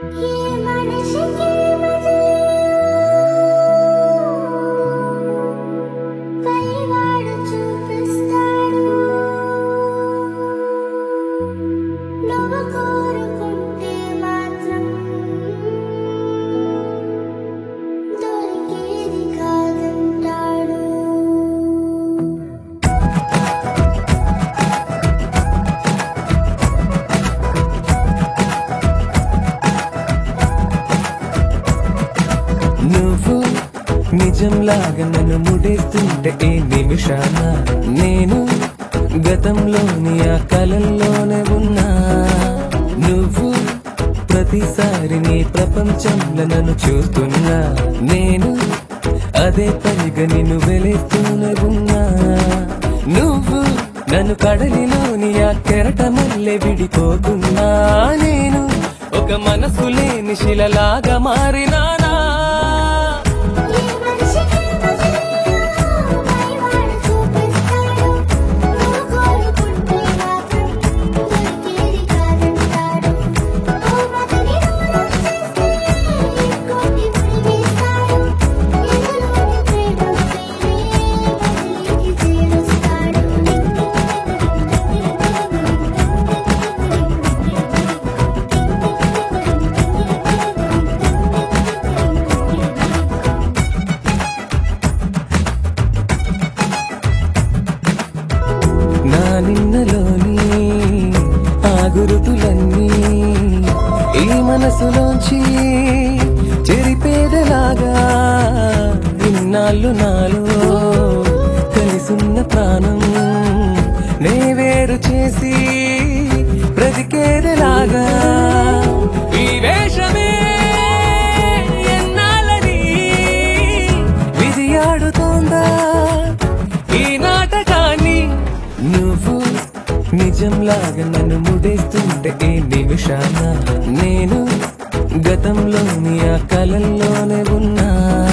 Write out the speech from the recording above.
ఏ మనిషికి మదిలో పైవాడు చూపిస్తాడు నువ్వు కోరుకుంటే మాత్రం దొరికేది కాదంటాడు నువ్వు నిజంలాగా నన్ను ముడేస్తుంటే ఈ నిమిషాన నేను గతంలోని ఆ కలల్లోనే ఉన్నా నువ్వు ప్రతిసారి నీ ప్రపంచంలో నన్ను చూస్తున్నా నేను అదే పనిగా నిన్ను వెళుతూనే ఉన్నా నువ్వు నన్ను కడలిలోని ఆ కెరట మల్లె విడిపోతున్నా నేను ఒక మనసు లేని శిలలాగా మారినానా ఏ మనిషికి మదిలో పైవాడు చూపిస్తాడు నువ్వు కోరుకుంటే మాత్రం దొరికేది కాదంటాడు ఓ మదిని నమ్మేస్తే ఇంకోటి ముడివేస్తాడు ఎదలోని ప్రేమ పేరే మదికి చేరుస్తాడు నా నిన్నలోని ఆ గురుతులన్నీ ఈ మనసులోంచి చెరిపేదలాగా ఇన్నాళ్ళు నాలో కలిసున్న ప్రాణం నే వేరు చేసి బ్రతికేదలాగా ఈ వేషమే ఎన్నాళ్ళని విధి ఆడుతోందా ఈ నాటకాన్ని నువ్వు నిజంలాగా నన్ను ముడేస్తుంటే ఈ నిమిషాన నేను గతంలోని ఆ కలల్లోనే ఉన్నా